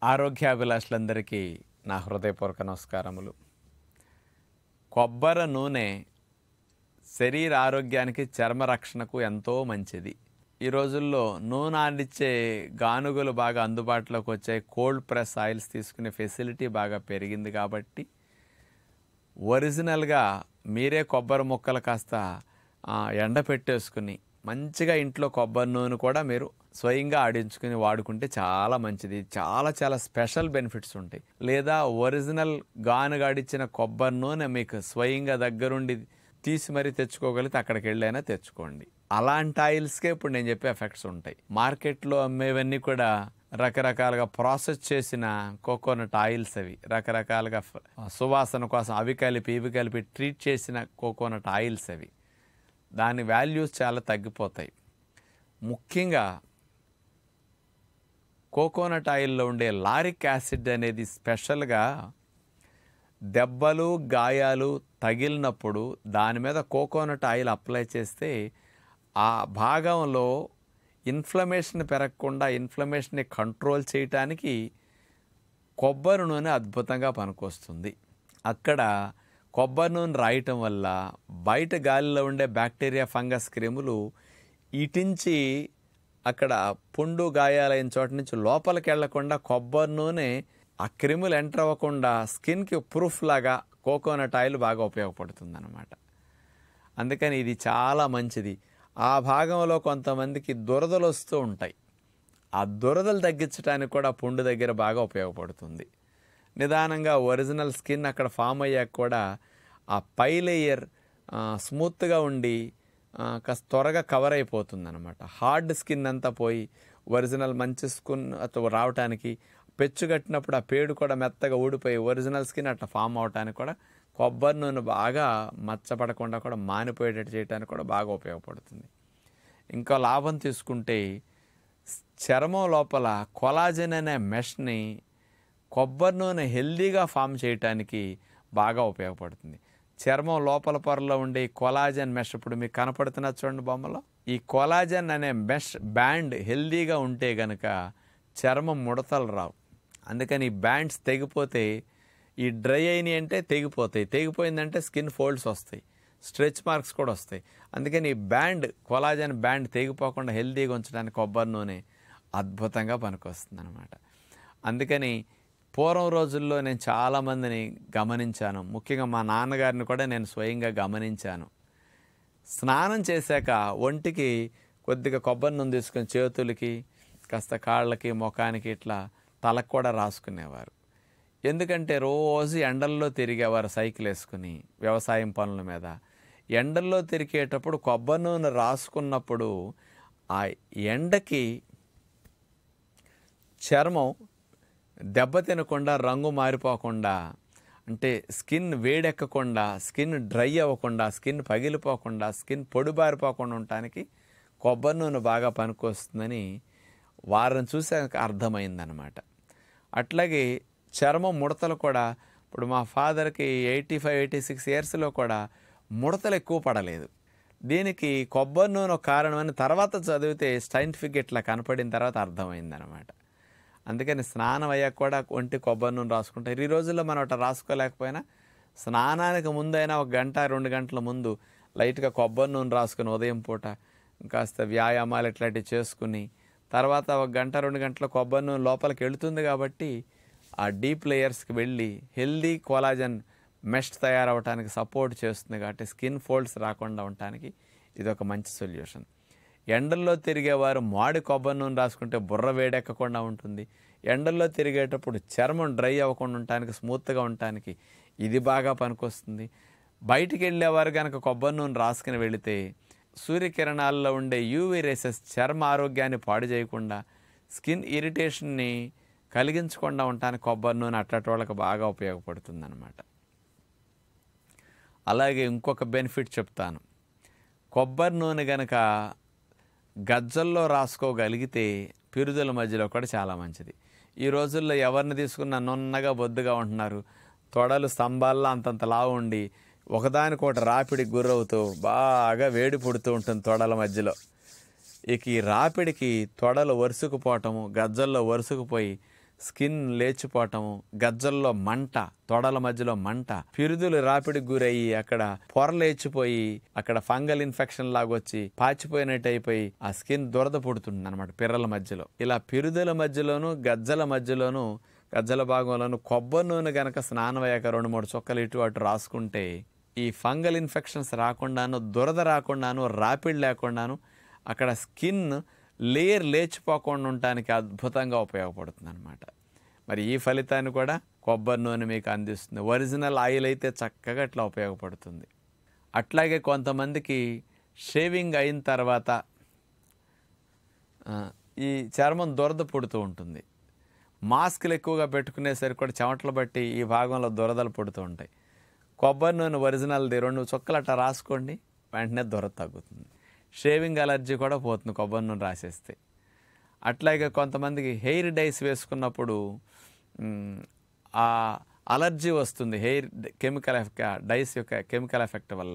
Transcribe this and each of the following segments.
ఆరోగ్యాభిలాషులందరికీ నా హృదయపూర్వక నమస్కారములు కొబ్బరి నూనె శరీర ఆరోగ్యానికి చర్మ రక్షణకు ఎంతో మంచిది ఈ రోజుల్లో నూనె ఆడిచ్చే గానుగలు బాగా అందుబాటులోకి వచ్చాయి కోల్డ్ ప్రెస్ ఆయిల్స్ తీసుకునే ఫెసిలిటీ బాగా పెరిగింది కాబట్టి ఒరిజినల్గా మీరే కొబ్బరి ముక్కలు కాస్త ఆ, ఎండ పెట్టేసుకుని మంచిగా ఇంట్లో కొబ్బరి నూనె కూడా మీరు స్వయంగా ఆడించుకుని వాడుకుంటే చాలా మంచిది చాలా చాలా స్పెషల్ బెనిఫిట్స్ ఉంటాయి లేదా ఒరిజినల్ గానుగాడిచ్చిన కొబ్బరి నూనె మీకు స్వయంగా దగ్గరుండి తీసి మరీ తెచ్చుకోగలిగితే అక్కడికి వెళ్ళైనా తెచ్చుకోండి అలాంటి ఆయిల్స్కే ఇప్పుడు నేను చెప్పే ఎఫెక్ట్స్ ఉంటాయి మార్కెట్లో అమ్మేవన్నీ కూడా రకరకాలుగా ప్రాసెస్ చేసిన కోకోనట్ ఆయిల్స్ అవి రకరకాలుగా ఫ- సువాసన కోసం అవి కలిపి ఇవి కలిపి ట్రీట్ చేసిన కోకోనట్ ఆయిల్స్ అవి దాని వాల్యూస్ చాలా తగ్గిపోతాయి ముఖ్యంగా కోకోనట్ ఆయిల్లో ఉండే లారిక్ యాసిడ్ అనేది స్పెషల్గా దెబ్బలు గాయాలు తగిలినప్పుడు దాని మీద కోకోనట్ ఆయిల్ అప్లై చేస్తే ఆ భాగంలో ఇన్ఫ్లమేషన్ పెరగకుండా ఇన్ఫ్లమేషన్ని కంట్రోల్ చేయటానికి కొబ్బరి నూనె అద్భుతంగా పనికొస్తుంది అక్కడ కొబ్బరి నూనె రాయటం వల్ల బయట గాలిలో ఉండే బ్యాక్టీరియా ఫంగస్ క్రిములు ఇటించి అక్కడ పుండు గాయాలైన చోట నుంచి లోపలికి వెళ్లకుండా కొబ్బరి నూనె ఆ క్రిములు ఎంటర్ అవ్వకుండా స్కిన్కి ప్రూఫ్ లాగా కోకోనట్ ఆయిల్ బాగా ఉపయోగపడుతుంది అనమాట అందుకని ఇది చాలా మంచిది ఆ భాగంలో కొంతమందికి దురదలు వస్తూ ఉంటాయి ఆ దురదలు తగ్గించడానికి కూడా పుండు దగ్గర బాగా ఉపయోగపడుతుంది నిదానంగా ఒరిజినల్ స్కిన్ అక్కడ ఫామ్ అయ్యాక కూడా ఆ పై లేయర్ స్మూత్గా ఉండి ఆ, కాస్త త్వరగా కవర్ అయిపోతుంది అనమాట హార్డ్ స్కిన్ అంతా పోయి ఒరిజినల్ మంచి స్కిన్ అట్లా రావటానికి పెచ్చు కట్టినప్పుడు ఆ పేడు కూడా మెత్తగా ఊడిపోయి ఒరిజినల్ స్కిన్ అట్లా ఫామ్ అవటానికి కూడా కొబ్బరి నూనె బాగా మచ్చపడకుండా కూడా మానిపోయేటట్టు చేయడానికి కూడా బాగా ఉపయోగపడుతుంది ఇంకా లాభం తీసుకుంటే చర్మం లోపల కొలాజన్ అనే మెష్ని కొబ్బరి నూనె హెల్దీగా ఫామ్ చేయటానికి బాగా ఉపయోగపడుతుంది చర్మం లోపల పొరలో ఉండే ఈ కొలాజన్ మెష్ ఇప్పుడు మీకు కనపడుతున్న చూడండి బొమ్మలో ఈ కొలాజన్ అనే మెష్ బ్యాండ్ హెల్దీగా ఉంటే గనక చర్మం ముడతలు రావు అందుకని ఈ బ్యాండ్స్ తెగిపోతే ఈ డ్రై అయినాయి అంటే తెగిపోతాయి తెగిపోయిందంటే స్కిన్ ఫోల్డ్స్ వస్తాయి స్ట్రెచ్ మార్క్స్ కూడా వస్తాయి అందుకని ఈ బ్యాండ్ కొలాజన్ బ్యాండ్ తెగిపోకుండా హెల్తీగా ఉంచడానికి కొబ్బరి నూనె అద్భుతంగా పనికొస్తుంది అనమాట అందుకని పూర్వం రోజుల్లో నేను చాలామందిని గమనించాను ముఖ్యంగా మా నాన్నగారిని కూడా నేను స్వయంగా గమనించాను స్నానం చేశాక ఒంటికి కొద్దిగా కొబ్బరి నూనె తీసుకొని చేతులకి కాస్త కాళ్ళకి ముఖానికి ఇట్లా తలకు కూడా రాసుకునేవారు ఎందుకంటే రోజు ఎండల్లో తిరిగేవారు సైకిల్ వేసుకుని వ్యవసాయం పనుల మీద ఎండల్లో తిరిగేటప్పుడు కొబ్బరి నూనె రాసుకున్నప్పుడు ఆ ఎండకి చర్మం దెబ్బతినకుండా రంగు మారిపోకుండా అంటే స్కిన్ వేడెక్కకుండా స్కిన్ డ్రై అవ్వకుండా స్కిన్ పగిలిపోకుండా స్కిన్ పొడిబారిపోకుండా ఉండటానికి కొబ్బరి నూనె బాగా పనికొస్తుందని వారిని చూసాక అర్థమైందనమాట అట్లాగే చర్మం ముడతలు కూడా ఇప్పుడు మా ఫాదర్కి ఎయిటీ ఫైవ్ ఎయిటీ సిక్స్ ఇయర్స్లో కూడా ముడతలు ఎక్కువ పడలేదు దీనికి కొబ్బరి నూనె ఒక కారణమని తర్వాత చదివితే సైంటిఫిక్ ఇట్లా కనపడిన తర్వాత అర్థమైందనమాట అందుకని స్నానం అయ్యాక కూడా ఒంటి కొబ్బరి నూనె రాసుకుంటారు ఈ రోజుల్లో మనం అట్లా రాసుకోలేకపోయినా స్నానానికి ముందైనా ఒక గంట రెండు గంటల ముందు లైట్గా కొబ్బరి నూనె రాసుకుని ఉదయం పూట కాస్త వ్యాయామాలు ఇట్లాంటివి చేసుకుని తర్వాత ఒక గంట రెండు గంటల కొబ్బరి నూనె లోపలికి వెళుతుంది కాబట్టి ఆ డీప్ లేయర్స్కి వెళ్ళి హెల్దీ కొలాజన్ మెష్ తయారవడానికి సపోర్ట్ చేస్తుంది కాబట్టి స్కిన్ ఫోల్డ్స్ రాకుండా ఉండటానికి ఇది ఒక మంచి సొల్యూషన్ ఎండల్లో తిరిగేవారు మాడి కొబ్బరి నూనె రాసుకుంటే బుర్ర వేడెక్కకుండా ఉంటుంది ఎండల్లో తిరిగేటప్పుడు చర్మం డ్రై అవ్వకుండా ఉండటానికి స్మూత్గా ఉండటానికి ఇది బాగా పనికొస్తుంది బయటికి వెళ్ళేవారు కనుక కొబ్బరి నూనె రాసుకుని వెళితే సూర్యకిరణాల్లో ఉండే యూవీ రేసెస్ చర్మ ఆరోగ్యాన్ని పాడు చేయకుండా స్కిన్ ఇరిటేషన్ని కలిగించకుండా ఉండటానికి కొబ్బరి నూనె అట్టటి వాళ్ళకి బాగా ఉపయోగపడుతుంది అలాగే ఇంకొక బెనిఫిట్ చెప్తాను కొబ్బరి నూనె గనక గజ్జల్లో రాసుకోగలిగితే పిరుదుల మధ్యలో కూడా చాలా మంచిది ఈ రోజుల్లో ఎవరిని తీసుకున్నా నున్నగా బొద్దుగా ఉంటున్నారు తొడలు స్తంభాల్లో అంతంత లావు ఉండి ఒకదానికొకటి రాపిడికి గురవుతూ బాగా వేడి పుడుతూ ఉంటుంది తొడల మధ్యలో ఇక ఈ రాపిడికి తొడలు వరుసుకుపోవటము గజ్జల్లో వరుసుకుపోయి స్కిన్ లేచిపోవటము గజ్జల్లో మంట తొడల మధ్యలో మంట పిరుదులు రాపిడికి గురయ్యి అక్కడ పొరలేచిపోయి అక్కడ ఫంగల్ ఇన్ఫెక్షన్ లాగా వచ్చి పాచిపోయినట్టు అయిపోయి ఆ స్కిన్ దురద పుడుతుంది అనమాట పిర్రల మధ్యలో ఇలా పిరుదుల మధ్యలోను గజ్జల మధ్యలోను గజ్జల భాగంలోను కొబ్బరి నూనె గనక స్నానం అయ్యాక రెండు మూడు చుక్కలు ఇటు అటు రాసుకుంటే ఈ ఫంగల్ ఇన్ఫెక్షన్స్ రాకుండాను దురద రాకుండాను రాపిడ్ లేకుండాను అక్కడ స్కిన్ లేయర్ లేచిపోకుండా ఉండటానికి అద్భుతంగా ఉపయోగపడుతుంది అనమాట మరి ఈ ఫలితాన్ని కూడా కొబ్బరి నూనె మీకు అందిస్తుంది ఒరిజినల్ ఆయిల్ అయితే చక్కగా అట్లా ఉపయోగపడుతుంది అట్లాగే కొంతమందికి షేవింగ్ అయిన తర్వాత ఆ, ఈ చర్మం దురద పుడుతూ ఉంటుంది మాస్కులు ఎక్కువగా పెట్టుకునేసరికి కూడా చెమటలు బట్టి ఈ భాగంలో దురదలు పుడుతూ ఉంటాయి కొబ్బరి నూనె ఒరిజినల్ది రెండు చుక్కలు అట్లా రాసుకోండి వెంటనే దురద తగ్గుతుంది షేవింగ్ అలర్జీ కూడా పోతుంది కొబ్బరి నూనె రాసేస్తే అట్లాగే కొంతమందికి హెయిర్ డైస్ వేసుకున్నప్పుడు మ్, ఆ అలర్జీ వస్తుంది హెయిర్ కెమికల్ ఎఫెక్ట్ డైస్ యొక్క కెమికల్ ఎఫెక్ట్ వల్ల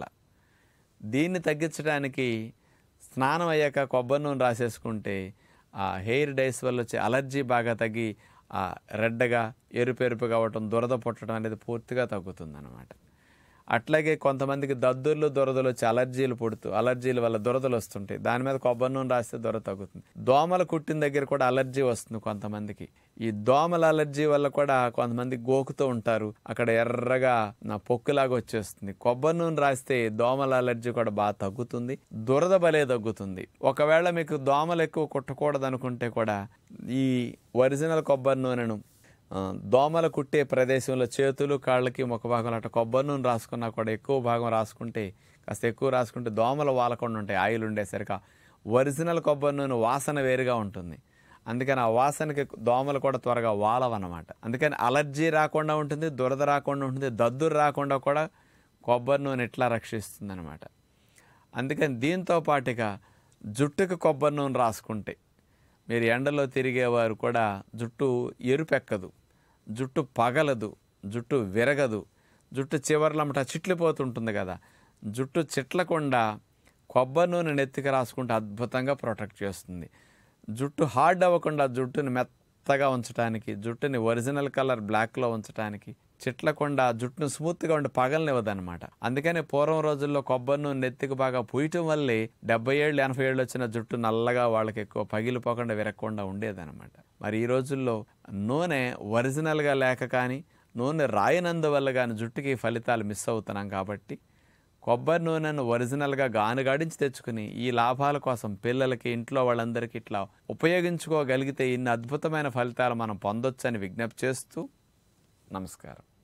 దీన్ని తగ్గించడానికి స్నానం అయ్యాక కొబ్బరి నూనె రాసేసుకుంటే ఆ హెయిర్ డైస్ వల్ల వచ్చే అలర్జీ బాగా తగ్గి ఆ రెడ్డగా ఎరుపు ఎరుపుగా అవ్వటం దురద పుట్టడం అనేది పూర్తిగా తగ్గుతుంది అనమాట అట్లాగే కొంతమందికి దద్దుర్లు దురదలు వచ్చి అలర్జీలు పుడుతూ అలర్జీల వల్ల దురదలు వస్తుంటాయి దాని మీద కొబ్బరి నూనె రాస్తే దురద తగ్గుతుంది దోమలు కుట్టిన దగ్గర కూడా అలర్జీ వస్తుంది కొంతమందికి ఈ దోమల అలర్జీ వల్ల కూడా కొంతమంది గోకుతూ ఉంటారు అక్కడ ఎర్రగా నా పొక్కులాగా వచ్చేస్తుంది కొబ్బరి నూనె రాస్తే దోమల అలర్జీ కూడా బాగా తగ్గుతుంది దురద బలే తగ్గుతుంది ఒకవేళ మీకు దోమలు ఎక్కువ కుట్టకూడదు అనుకుంటే కూడా ఈ ఒరిజినల్ కొబ్బరి నూనెను ఆ, దోమలు కుట్టే ప్రదేశంలో చేతులు కాళ్ళకి ముఖ భాగంలో అట్లా కొబ్బరి నూనె రాసుకున్నా కూడా ఎక్కువ భాగం రాసుకుంటే కాస్త ఎక్కువ రాసుకుంటే దోమలు వాలకుండా ఉంటాయి ఆయిల్ ఉండేసరికి ఒరిజినల్ కొబ్బరి నూనె వాసన వేరుగా ఉంటుంది అందుకని ఆ వాసనకి దోమలు కూడా త్వరగా వాలవన్నమాట అందుకని అలర్జీ రాకుండా ఉంటుంది దురద రాకుండా ఉంటుంది దద్దురు రాకుండా కూడా కొబ్బరి నూనె ఇట్లా రక్షిస్తుంది అనమాట అందుకని దీంతో పాటుగా జుట్టుకు కొబ్బరి నూనె రాసుకుంటే మీరు ఎండలో తిరిగేవారు కూడా జుట్టు ఎరుపెక్కదు జుట్టు పగలదు జుట్టు విరగదు జుట్టు చివర్లమట చిట్లిపోతుంటుంది కదా జుట్టు చిట్లకుండా కొబ్బరి నూనె నెత్తికి రాసుకుంటే అద్భుతంగా ప్రొటెక్ట్ చేస్తుంది జుట్టు హార్డ్ అవ్వకుండా జుట్టుని మెత్తగా ఉంచడానికి జుట్టుని ఒరిజినల్ కలర్ బ్లాక్లో ఉంచడానికి చిట్లకుండా జుట్టును స్మూత్గా ఉండి పగలనివ్వదన్నమాట అందుకని పూర్వం రోజుల్లో కొబ్బరి నూనె నెత్తికి బాగా పూయటం వల్లే డెబ్బై ఏళ్ళు ఎనభై ఏళ్ళు వచ్చిన జుట్టు నల్లగా వాళ్ళకి ఎక్కువ పగిలిపోకుండా విరగకుండా ఉండేదన్నమాట మరి ఈ రోజుల్లో నూనె ఒరిజినల్గా లేక కానీ నూనె రాయనందువల్ల కానీ జుట్టుకి ఫలితాలు మిస్ అవుతున్నాం కాబట్టి కొబ్బరి నూనెను ఒరిజినల్గా గానుగాడించి తెచ్చుకుని ఈ లాభాల కోసం పిల్లలకి ఇంట్లో వాళ్ళందరికీ ఇట్లా ఉపయోగించుకోగలిగితే ఇన్ని అద్భుతమైన ఫలితాలు మనం పొందొచ్చని విజ్ఞప్తి చేస్తూ నమస్కారం